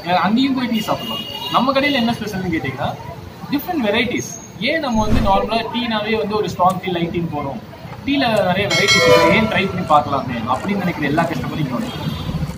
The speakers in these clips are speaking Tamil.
வேற அங்கேயும் போய் டீ சாப்பிடலாம் நம்ம கடையில் என்ன ஸ்பெஷல்னு கேட்டிங்கன்னா டிஃப்ரெண்ட் வெரைட்டிஸ் ஏன் நம்ம வந்து நார்மலாக டீனாவே வந்து ஒரு ஸ்ட்ராங் டீ லைட் டீன்னு போகிறோம் டீல நிறைய வெரைட்டிஸ் இருக்கு ஏன் ட்ரை பண்ணி பார்க்கலாமே அப்படின்னு நினைக்கிற எல்லா கஸ்டமரும் இங்கே வந்து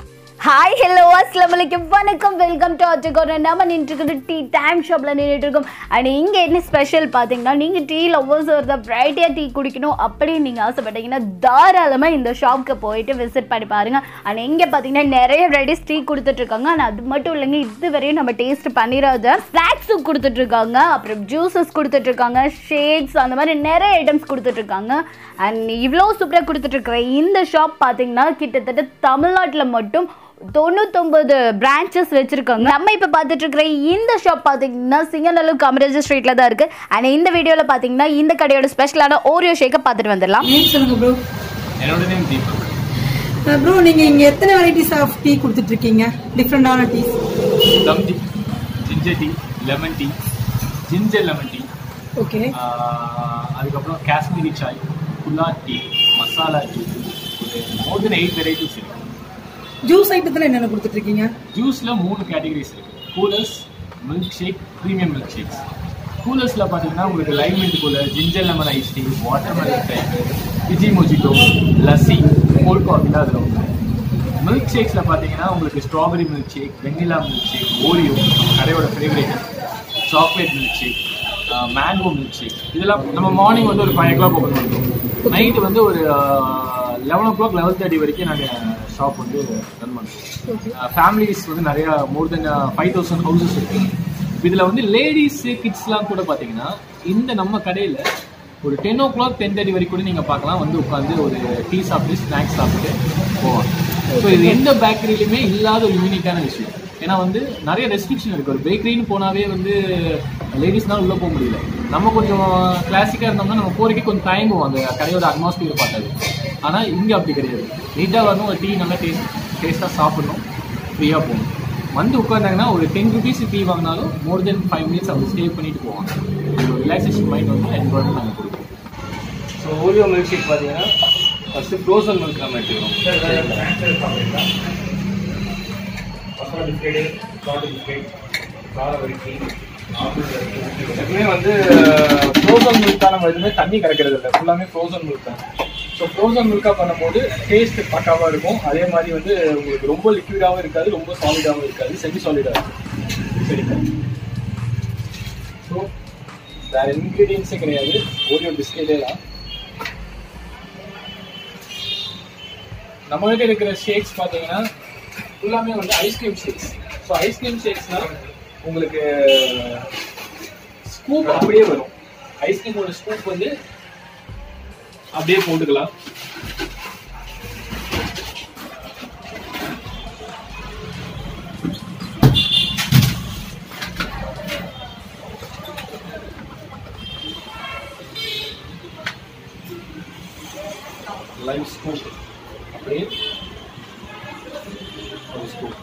ஹாய் ஹலோ அஸ்லாம் வலைக்கம் வணக்கம் வெல்கம் டு அஜகோர நம்ம நின்றுக்கிட்டு டீ டைம் ஷாப்பில் நின்றுட்டு இருக்கோம் அண்ட் இங்கே என்ன ஸ்பெஷல் பார்த்தீங்கன்னா நீங்கள் டீ லவ்வர்ஸ் ஒரு வெரைட்டியாக டீ குடிக்கணும் அப்படின்னு நீங்கள் ஆசைப்பட்டீங்கன்னா தாராளமாக இந்த ஷாப்க்கு போயிட்டு விசிட் பண்ணி பாருங்கள் அண்ட் இங்கே பார்த்தீங்கன்னா நிறைய வெரைட்டிஸ் டீ கொடுத்துட்ருக்காங்க ஆனால் அது மட்டும் இல்லைங்க இதுவரையும் நம்ம டேஸ்ட் பண்ணிடாத ஸ்நாக்ஸும் கொடுத்துட்ருக்காங்க அப்புறம் ஜூஸஸ் கொடுத்துட்ருக்காங்க ஷேக்ஸ் அந்த மாதிரி நிறைய ஐட்டம்ஸ் கொடுத்துட்ருக்காங்க அண்ட் இவ்வளோ சூப்பராக கொடுத்துட்ருக்குற இந்த ஷாப் பார்த்தீங்கன்னா கிட்டத்தட்ட தமிழ்நாட்டில் மட்டும் தொண்ணூத்தொம்பது பிரான்ச்சஸ் வச்சிருக்காங்க நம்ம இப்போ பார்த்துட்டு இருக்கிற இந்த ஷாப் பார்த்தீங்கன்னா சிங்கநல்லூர் காமராஜர் ஸ்ட்ரீட்ல தான் இருக்கு அண்ட் இந்த வீடியோவில் பார்த்தீங்கன்னா இந்த கடையோட ஸ்பெஷலான ஓரியோ ஷேக்கை பார்த்துட்டு வந்துடலாம் நேம் சொல்லுங்க ப்ரோ என்னோட நேம் தீபக் ப்ரோ நீங்க இங்க எத்தனை வெரைட்டிஸ் ஆஃப் டீ கொடுத்துட்டு இருக்கீங்க டிஃப்ரெண்டான teas dum tea ginger tea lemon tea ginger lemon tea okay அதுக்கப்புறம் காஷ்மீரி சாய் குலா டீ மசாலா டீ ஒரு மோர் தென் எயிட் வெரைட்டிஸ் இருக்கு ஜூஸ் ஐட்டத்துல என்னென்ன கொடுத்துட்டு இருக்கீங்க ஜூஸில் மூணு கேட்டகரிஸ் இருக்கு coolers milk shake premium milk shakes கூலர்ஸில் பார்த்தீங்கன்னா உங்களுக்கு lime milk cooler ginger lemon ice tea watermelon type இஜி மொஜிட்டோ லஸ்ஸி கோல்ட் காஃபி அதில் உண்டு மில்க் ஷேக்ஸில் பார்த்தீங்கன்னா உங்களுக்கு ஸ்ட்ராபெரி மில்க் ஷேக் வெண்ணிலா மில்க் ஷேக் ஓரியோ கடையோட favourite chocolate milk shake mango milk shake இதெல்லாம் நம்ம மார்னிங் வந்து ஒரு ஃபைவ் ஓ கிளாக் ஓப்பன் பண்ணுறோம் நைட்டு வந்து ஒரு eleven o'clock eleven thirty வரைக்கும் நாங்கள் ஷாப் வந்து ரன் பண்ணுறோம் ஃபேமிலிஸ் வந்து நிறைய more than five thousand houses இருக்கு இதில் வந்து லேடிஸ் கிட்ஸ்லாம் கூட பார்த்தீங்கன்னா இந்த நம்ம கடையில் ஒரு ten o'clock ten thirty வரைக்கும் கூட நீங்கள் பார்க்கலாம் வந்து உட்காந்து ஒரு டீ சாப்பிட்டு ஸ்நாக்ஸ் சாப்பிட்டு போவாங்க ஸோ இது எந்த பேக்கரியிலுமே இல்லாத ஒரு யூனிக்கான விஷயம் ஏன்னா வந்து நிறைய ரெஸ்ட்ரிக்ஷன் இருக்கு ஒரு பேக்கரின்னு போனாவே வந்து லேடிஸ்னால உள்ள போக முடியல நம்ம கொஞ்சம் கிளாசிக்காக இருந்தோம்னா நம்ம போறதுக்கே கொஞ்சம் தயங்குவோம் அந்த கடையோட அட்மாஸ்பியர் பார்த்தது ஆனால் இங்கே அப்படி கிடையாது நீட்டாக வரணும் ஒரு டீ நல்லா டேஸ்ட் டேஸ்ட்டாக சாப்பிடணும் ஃப்ரீயாக போகணும் வந்து உட்காந்தாங்கன்னா ஒரு டென் ருபீஸ் டீ வாங்கினாலும் மோர் தென் ஃபைவ் மினிட்ஸ் அவங்க ஸ்டே பண்ணிட்டு போவாங்க ஒரு ரிலாக்ஸேஷன் மைண்ட் வந்து என்வாய்மெண்ட் நாங்கள் கொடுப்போம் ஸோ ஓரியோ மில்க் ஷேக் பார்த்தீங்கன்னா ஃபஸ்ட்டு ஃப்ரோசன் மில்க் நம்ம எடுத்துக்கிறோம் எப்பவுமே வந்து ஃப்ரோசன் மில்க் தான் நம்ம எதுவுமே தண்ணி கலக்கிறது இல்லை ஃபுல்லாமே ஃப்ரோசன் மில்க் தான் ஸோ ஃப்ரோசன் மில்காக பண்ணும்போது டேஸ்ட் பக்காவாக இருக்கும் அதே மாதிரி வந்து உங்களுக்கு ரொம்ப லிக்விடாகவும் இருக்காது ரொம்ப சாலிடாகவும் இருக்காது செமி சாலிடாக இருக்கும் சரி ஸோ வேற இன்க்ரீடியன்ஸே கிடையாது ஓரியோ பிஸ்கெட்டே தான் நம்மகிட்ட இருக்கிற ஷேக்ஸ் பார்த்தீங்கன்னா ஃபுல்லாமே வந்து ஐஸ்கிரீம் ஷேக்ஸ் ஸோ ஐஸ்கிரீம் ஷேக்ஸ்னா உங்களுக்கு ஸ்கூப் அப்படியே வரும் ஐஸ்கிரீமோட ஸ்கூப் வந்து அப்படியே போட்டுக்கலாம் லைம் ஸ்கூப் அப்படியே ஒரு ஸ்கூப்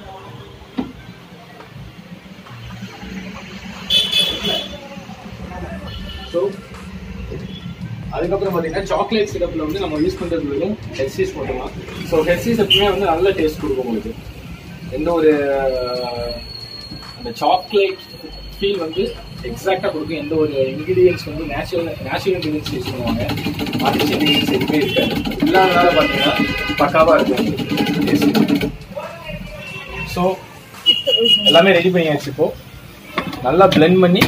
ஸோ அதுக்கப்புறம் பார்த்தீங்கன்னா சாக்லேட் சிரப்பில் வந்து நம்ம யூஸ் பண்ணுறது வெறும் ஹெர்சீஸ் மட்டும்தான் ஸோ ஹெர்சீஸ் எப்பவுமே வந்து நல்ல டேஸ்ட் கொடுக்கும் உங்களுக்கு எந்த ஒரு அஹ், அந்த சாக்லேட் ஃபீல் வந்து எக்ஸாக்டாக கொடுக்கும் எந்த ஒரு இன்க்ரீடியன்ஸ் வந்து நேச்சுரல் நேச்சுரல் இன்க்ரீடியன்ஸ் யூஸ் பண்ணுவாங்க ஆர்டிஃபிஷியல் இன்க்ரீடியன்ஸ் எதுவுமே இருக்காது இல்லாதனால பார்த்தீங்கன்னா பக்காவாக இருக்கும் டேஸ்ட் ஸோ எல்லாமே ரெடி பண்ணியாச்சு இப்போ நல்லா பிளெண்ட் பண்ணி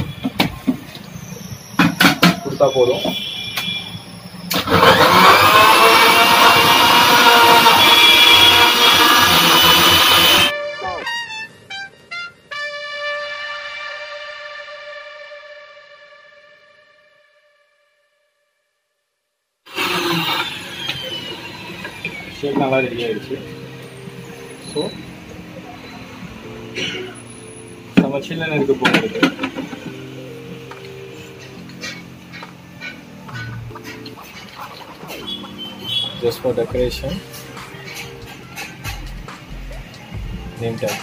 கொடுத்தா போதும் ஷேக் நல்லா ரெடி ஆயிடுச்சு ஸோ நம்ம சில்லன் இருக்க போகிறது just for decoration name tag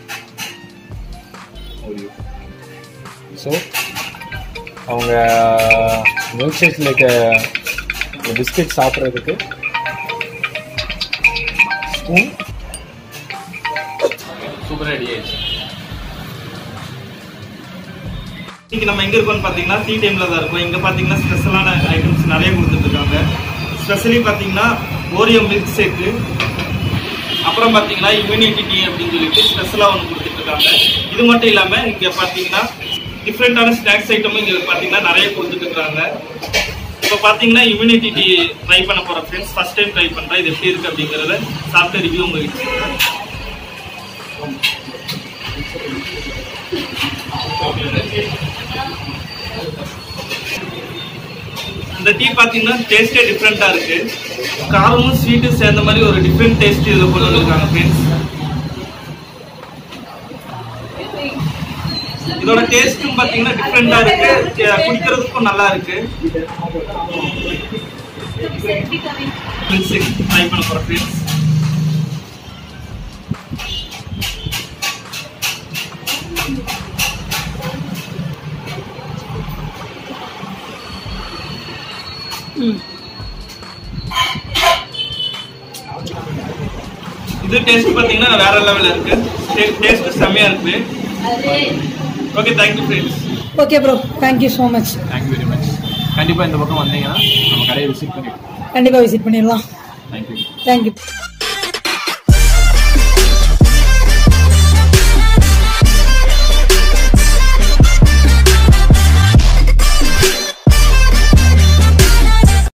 Oreo so அவங்க மில்க் ஷேக்கில் இருக்க பிஸ்கெட் சாப்பிட்றதுக்கு ஸ்பூன் சூப்பராக ரெடி ஆயிடுச்சு இன்னைக்கு நம்ம எங்க இருக்கோம்னு பாத்தீங்கன்னா டீ டைம்ல தான் இருக்கோம் இங்க பாத்தீங்கன்னா ஸ்பெஷலான ஐட்டம்ஸ் நிறைய கொடுத்துட்டு இருக்காங்க ஸ்பெஷலி பாத்தீங்கன்னா ஓரியோ மில்க் ஷேக்கு அப்புறம் பாத்தீங்கன்னா இம்யூனிட்டி டீ அப்படின்னு சொல்லிட்டு ஸ்பெஷலா ஒன்று கொடுத்துட்டு இருக்காங்க இது மட்டும் இல்லாம இங்க பாத்தீங்கன்னா டிஃப்ரெண்டான ஸ்நாக்ஸ் ஐட்டமும் இங்க பாத்தீங்கன்னா நிறைய கொடுத்துட்டு இருக்காங்க இப்போ பாத்தீங்கன்னா இம்யூனிட்டி டீ ட்ரை பண்ண போற ஃப்ரெண்ட்ஸ் ஃபர்ஸ்ட் டைம் ட்ரை பண்றேன் இது எப்படி இருக்கு அப்படிங்கறத சாப்பிட்ட ரிவ்யூ உங்ககிட்ட சொல்றேன். இந்த டீ பாத்தீங்கன்னா டேஸ்டே டிஃப்ரெண்டா இருக்கு காரமும் ஸ்வீட்டும் சேர்ந்த மாதிரி ஒரு டிஃப்ரெண்ட் டேஸ்ட் இதுல கொண்டு வந்திருக்காங்க ஃப்ரெண்ட்ஸ் இதோட டேஸ்டும் பாத்தீங்கன்னா டிஃப்ரெண்டா இருக்கு கே- குடிக்கிறதுக்கும் நல்லா இருக்கு ட்ரை பண்ண போறேன் ஃப்ரெண்ட்ஸ் இது டேஸ்ட் பாத்தீங்கன்னா வேற லெவல்ல இருக்கு டேஸ்ட் செம்மையா இருக்கு okay thank you friends okay bro thank you so much thank you very much கண்டிப்பாக இந்த பக்கம் வந்தீங்கன்னா நம்ம கடையை விசிட் பண்ணிடுவோம் கண்டிப்பாக விசிட் பண்ணிடலாம் தேங்க்யூ தேங்க்யூ